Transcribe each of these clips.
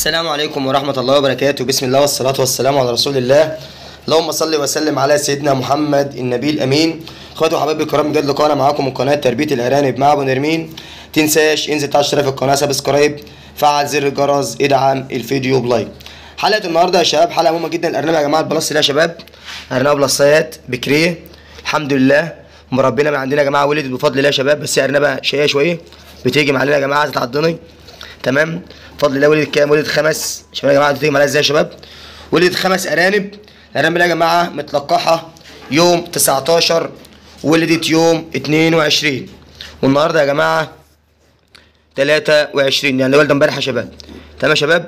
السلام عليكم ورحمة الله وبركاته بسم الله والصلاة والسلام على رسول الله اللهم صل وسلم على سيدنا محمد النبي الأمين اخواتي وحبايبي الكرام جد لقاءنا معاكم من قناة تربية الأرانب مع أبو نرمين تنساش انزل تعال اشترك في القناة سبسكرايب فعل زر الجرس ادعم الفيديو بلايك حلقة النهاردة يا شباب حلقة مهمة جدا الأرنب يا جماعة البلس ده يا شباب أرنب بلصات بكرية الحمد لله مربينا من عندنا يا جماعة ولدت بفضل الله يا شباب بس هي أرنبة شقية شوية بتيجي معانا يا جماعة تتعضني تمام بفضل الله ولدت كام ولدت خمس شباب يا جماعه بتيجي معايا ازاي يا شباب ولدت خمس ارانب الارانب دي يا جماعه متلقحه يوم 19 ولدت يوم 22 والنهارده يا جماعه 23 يعني والده امبارح يا شباب تمام يا شباب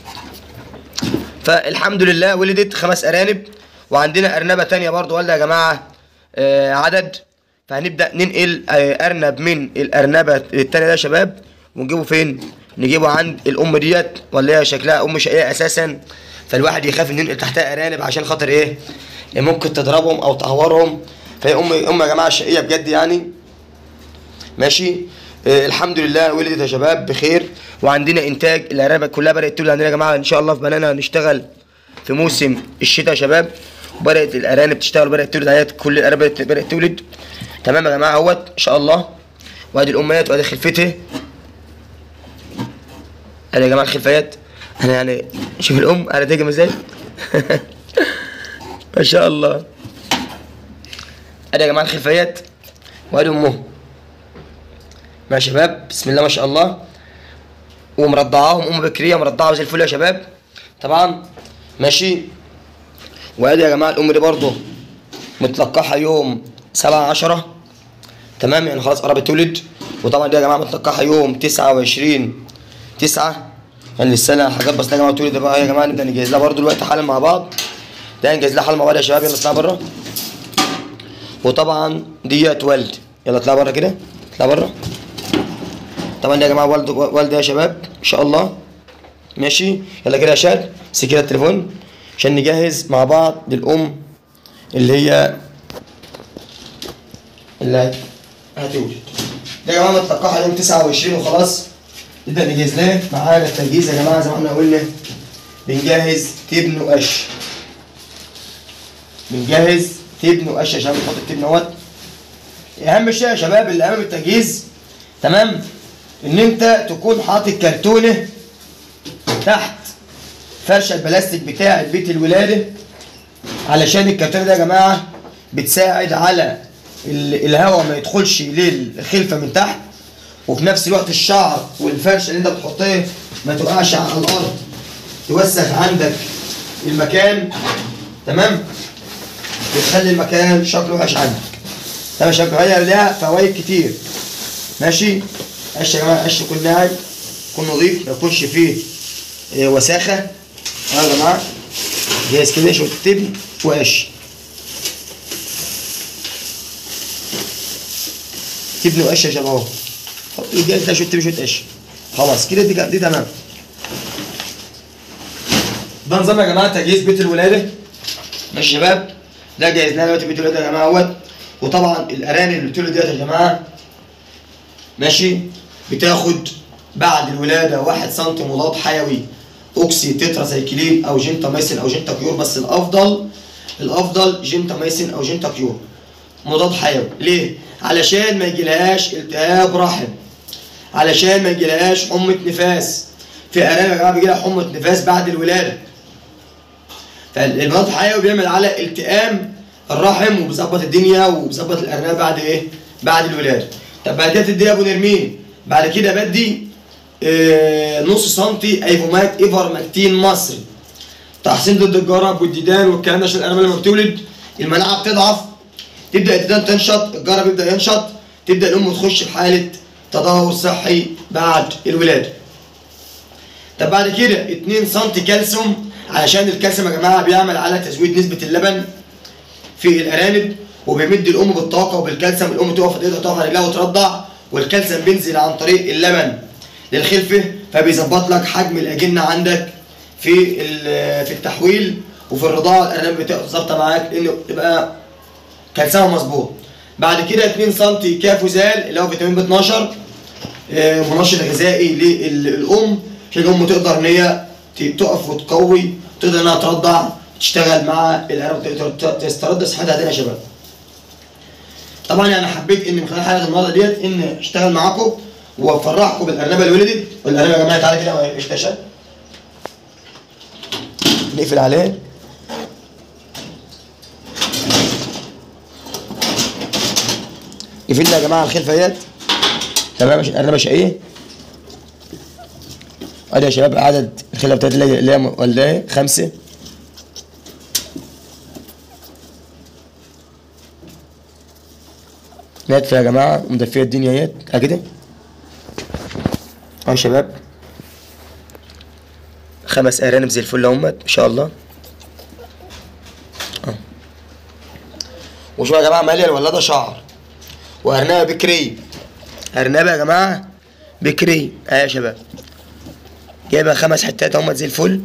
فالحمد لله ولدت خمس ارانب وعندنا ارنبه تانية برضو والده يا جماعه آه عدد فهنبدا ننقل آه ارنب من الارنبه التانية ده يا شباب ونجيبه فين نجيبه عند الام ديت ولا هي شكلها ام شقيه اساسا فالواحد يخاف ان ينقل تحتها ارانب عشان خاطر ايه ممكن تضربهم او تعورهم فهي ام ام يا جماعه شقيه بجد يعني ماشي آه الحمد لله ولدت يا شباب بخير وعندنا انتاج الارانب كلها بدات تولد عندنا يا جماعه ان شاء الله في بنانا هنشتغل في موسم الشتاء يا شباب وبدات الارانب تشتغل وبدات تولد عليها كل الارانب بدات بدات تولد تمام يا جماعه اهوت ان شاء الله وادي الامهات وادي خلفتها انا يا جماعه الخلفيات انا يعني شوف الام انا تهجم ازاي ما شاء الله ادي يا جماعه الخلفيات وادي امهم يا شباب بسم الله ما شاء الله ومرضعاهم ام بكريه مرضعه زي الفل يا شباب طبعا ماشي وادي يا جماعه الام دي برضه متلقحه يوم سبعة عشرة تمام يعني خلاص قربت تولد وطبعا دي يا جماعه متلقحه يوم تسعة وعشرين تسعة يعني السنة حاجات بس يا جماعة تقولي ده بقى يا جماعة نبدأ نجهز لها برضه دلوقتي حالا مع بعض ده نجهز لها حالا مع بعض يا شباب يلا اطلع بره وطبعا ديت والد يلا اطلع بره كده اطلع بره طبعا دي يا جماعة والد والد يا شباب ان شاء الله ماشي يلا كده يا شاد سي كده التليفون عشان نجهز مع بعض للأم اللي هي اللي هتولد ده يا جماعة متلقحها يوم 29 وخلاص نبدأ نجهز لها معانا التجهيز يا جماعة زي ما احنا قلنا بنجهز تبن وقش بنجهز تبن وقش عشان بنحط التبن اهوت أهم شيء يا شباب اللي أهم التجهيز تمام إن أنت تكون حاطط كرتونة تحت فرشة البلاستيك بتاع بيت الولادة علشان الكرتونة ده يا جماعة بتساعد على الهواء ما يدخلش للخلفة من تحت وفي نفس الوقت الشعر والفرش اللي انت بتحطيه ما تقعش على الارض توسخ عندك المكان تمام بتخلي المكان شكله وحش عندك تمام شكله هي لها فوائد كتير ماشي قش يا جماعه قش يكون ناعم يكون نظيف ما يكونش فيه اه وساخه يا جماعه جاهز كده شويه تبن وقش تبن وقش يا شباب اهو الجهاز ده شوت بشوت قش خلاص كده دي دي تمام ده نظام يا جماعه تجهيز بيت الولاده ماشي يا شباب ده جهزناه دلوقتي بيت الولاده يا جماعه اهوت وطبعا الارانب اللي بتولد ديت يا جماعه ماشي بتاخد بعد الولاده 1 سم مضاد حيوي اوكسي تترا سايكلين او جنتاميسين او جنتاكيور بس الافضل الافضل جنتاميسين او جنتاكيور مضاد حيوي ليه؟ علشان ما يجيلهاش التهاب رحم علشان ما يجيلهاش حمة نفاس في ارانب يا جماعه بيجيلها حمة نفاس بعد الولاده فالمضاد الحيوي بيعمل على التئام الرحم وبيظبط الدنيا وبيظبط الارنب بعد ايه؟ بعد الولاده طب بعد كده تدي ابو نرمين بعد كده بدي آه نص سنتي ايفومات ايفرمكتين مصري تحصين ضد الجرب والديدان والكلام ده عشان الارنب لما بتولد المناعه بتضعف تبدا الديدان تنشط الجرب يبدا ينشط تبدا الام تخش في حاله تدهور صحي بعد الولاده طب بعد كده 2 سم كالسيوم علشان الكالسيوم يا جماعه بيعمل على تزويد نسبه اللبن في الارانب وبيمد الام بالطاقه وبالكالسيوم الام تقف تقدر تقف على رجلها وترضع والكالسيوم بينزل عن طريق اللبن للخلفه فبيظبط لك حجم الاجنه عندك في في التحويل وفي الرضاعه الارانب بتبقى ظابطه معاك لانه يبقى كالسيوم مظبوط بعد كده 2 سم كافوزال اللي هو فيتامين ب 12 منشط غذائي للام عشان الام تقدر ان هي ت- تقف وتقوي تقدر انها ترضع تشتغل مع الارنب ت- ت- تسترد صحتها تاني يا شباب طبعا انا حبيت ان من خلال حلقه النهارده ديت ان اشتغل معاكم وافرحكم بالارنبه اللي ولدت والارنبه يا جماعه تعالى كده ما اشتشت نقفل عليه قفلنا يا جماعه الخلفه ديت تمام عشان الارنبه شقيه ادي يا شباب عدد الخلفه بتاعت اللي اللي هي والداه خمسه نادفه يا جماعه ومدفيه الدنيا اهيت اه كده اهو يا شباب خمس ارانب زي الفل اهمت ما شاء الله اه وشوف يا جماعه ماليه الولاده شعر وارنبه بكري ارنبه يا جماعه بكري اه يا شباب جايبه خمس حتات اهمت زي الفل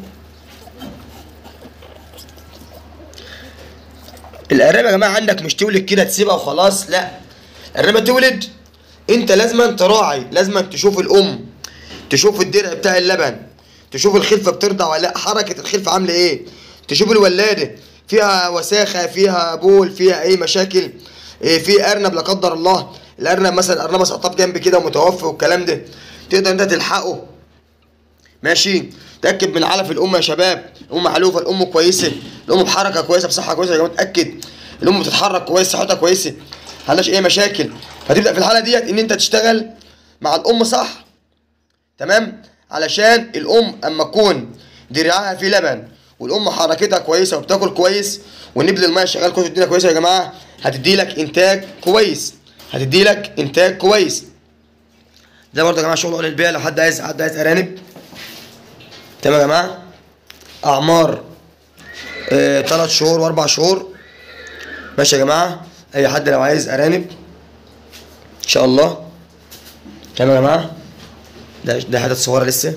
الارنبه يا جماعه عندك مش تولد كده تسيبها وخلاص لا الارنبه تولد انت لازما تراعي لازما تشوف الام تشوف الدرع بتاع اللبن تشوف الخلفه بترضع ولا لا حركه الخلفه عامله ايه تشوف الولاده فيها وساخه فيها بول فيها اي مشاكل إيه في ارنب لا قدر الله الارنب مثلا ارنبه سقطت جنب كده ومتوفي والكلام ده تقدر انت تلحقه ماشي تاكد من علف الام يا شباب الام حلوفه الام كويسه الام بحركه كويسه بصحه كويسه يا جماعه اتاكد الام بتتحرك كويس صحتها كويسه عندهاش اي مشاكل فتبدا في الحاله ديت ان انت تشتغل مع الام صح تمام علشان الام اما تكون دراعها فيه لبن والام حركتها كويسه وبتاكل كويس والنبل الميه شغال كويس والدنيا كويسه يا جماعه هتدي لك انتاج كويس هتدي لك انتاج كويس ده برضه يا جماعه شغل اول البيع لو حد عايز حد عايز ارانب تمام يا جماعه اعمار آه، تلات شهور واربع شهور ماشي يا جماعه اي حد لو عايز ارانب ان شاء الله تمام يا جماعه ده ده حتت صغيره لسه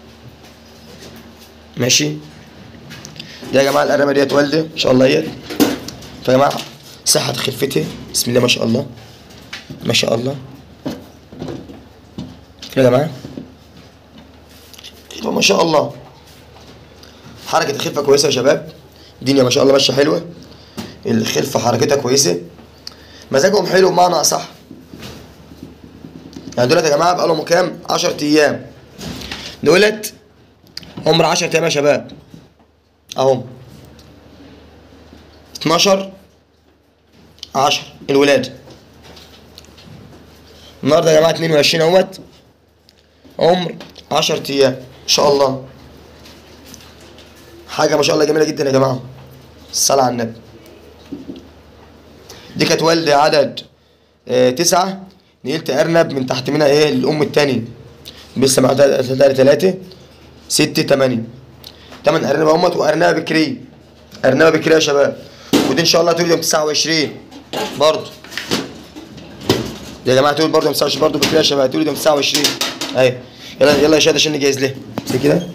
ماشي ده يا جماعه الارنبه ديت والده ان شاء الله اهيت فيا جماعه صحه خلفتها بسم الله ما شاء الله ما شاء الله كده يا جماعه ما شاء الله حركه الخلفه كويسه يا شباب الدنيا ما شاء الله ماشيه حلوه الخلفه حركتها كويسه مزاجهم حلو بمعنى اصح يعني دولت يا جماعه بقالهم كام 10 ايام دولت عمر 10 ايام يا شباب اهم 12 10 الولاده النهارده يا جماعه 22 اهوت عمر 10 ايام ان شاء الله حاجه ما شاء الله جميله جدا يا جماعه الصلاه على النبي دي كانت والده عدد آه تسعة نقلت ارنب من تحت منها ايه الام التاني لسه معاها تلاتة تلاتة ستة تمانية تمن ارنبة اهمت وارنبة بكري ارنبة بكري يا شباب ودي ان شاء الله تولد يوم تسعة وعشرين برضه يا جماعة تولد برضه يوم تسعة وعشرين برضه بكري يا شباب تولد يوم تسعة وعشرين ايوه يلا يلا يا شهد عشان نجهز لها زي كده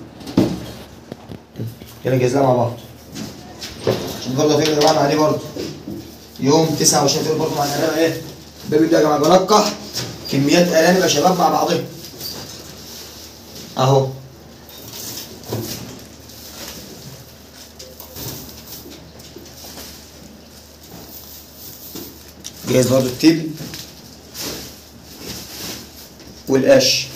يلا نجهز لها مع بعض عشان برضه في يا جماعة مع دي برضه يوم 29 تولد برضه مع الارنبة ايه البيبي ده يا جماعه بلقح كميات ارانب يا شباب مع بعضها اهو جاهز برضو التيل والقش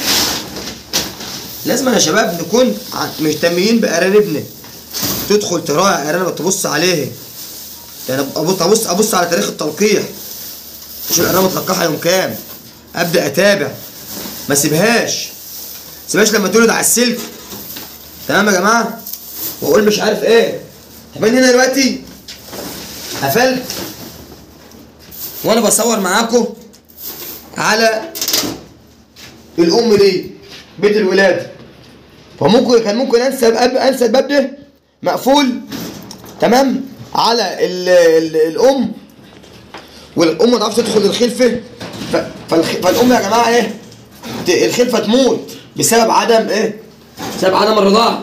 لازم يا شباب نكون ع- مهتمين بارانبنا تدخل تراعي ارانب تبص عليها يعني ابص ابص ابص على تاريخ التلقيح شوف الارنبه متلقحه يوم كام ابدا اتابع ما سيبهاش سيبهاش لما تولد على السلك تمام يا جماعه واقول مش عارف ايه طب أنا هنا دلوقتي قفلت وانا بصور معاكم على الام دي بيت الولاده فممكن كان ممكن انسى الباب انسى الباب ده مقفول تمام على ال ال الام والام ما تعرفش تدخل الخلفه ف... فالخ... فالام يا جماعه ايه ت... الخلفه تموت بسبب عدم ايه بسبب عدم الرضاعه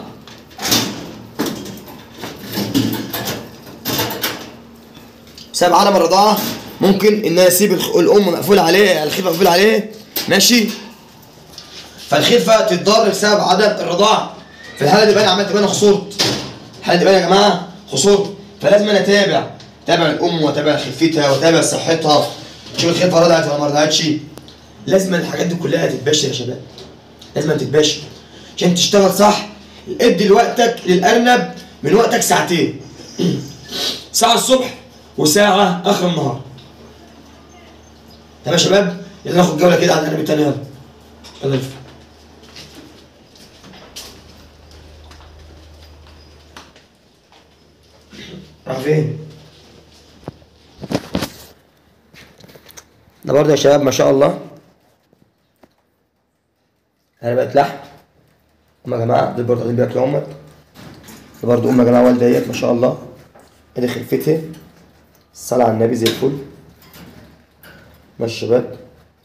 بسبب عدم الرضاعه ممكن ان انا اسيب الخ... الام مقفول عليه الخلفه مقفول عليه ماشي فالخلفه تتضر بسبب عدم الرضاعه في الحاله دي بقى انا عملت بقى انا خسرت الحاله دي بقى يا جماعه خسرت فلازم انا اتابع اتابع الام واتابع خفتها واتابع صحتها شوف الخلفه رضعت ولا ما رضعتش لازم الحاجات دي كلها تتباشر يا شباب لازم تتباشر عشان تشتغل صح ادي لوقتك للارنب من وقتك ساعتين ساعه الصبح وساعه اخر النهار تمام يا شباب يلا ناخد جوله كده على الارنب التاني يلا يلا نلف. راح فين؟ ده برضه يا شباب ما شاء الله انا بقت لحم هم يا جماعه دول برضه قاعدين بياكلوا امك ده برضه ام يا جماعه والده ديت ما شاء الله ادي خلفتها الصلاة على النبي زي الفل ماشي يا شباب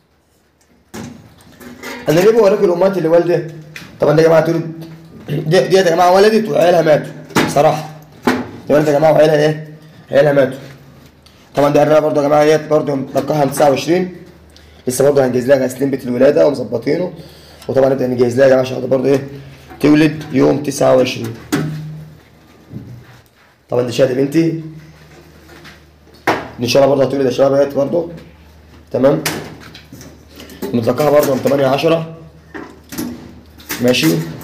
انا ليه بوريكم الامهات اللي والده طبعا ده يا جماعه تولد دي- ديت يا جماعه ولدت وعيالها ماتوا صراحه دي ولدت يا جماعه وعيالها ايه؟ عيالها ماتوا طبعا ده الرقبه برضه يا جماعه ديت برضه ملقاها من 29 لسه برضه هنجهز لها غسلين بيت الولاده ومظبطينه وطبعا نبدا نجهز لها يا جماعه عشان خاطر برضه ايه تولد يوم 29 طبعا دي شهاده بنتي ان شاء الله برضه هتولد يا شباب اهيت برضه تمام متلقاها برضه من 8 10 ماشي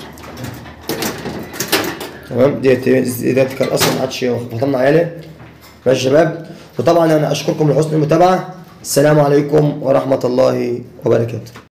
تمام ديت ديت كان اصلا ما عادش فطمنا عيالي ماشي يا شباب وطبعا انا اشكركم لحسن المتابعه السلام عليكم ورحمه الله وبركاته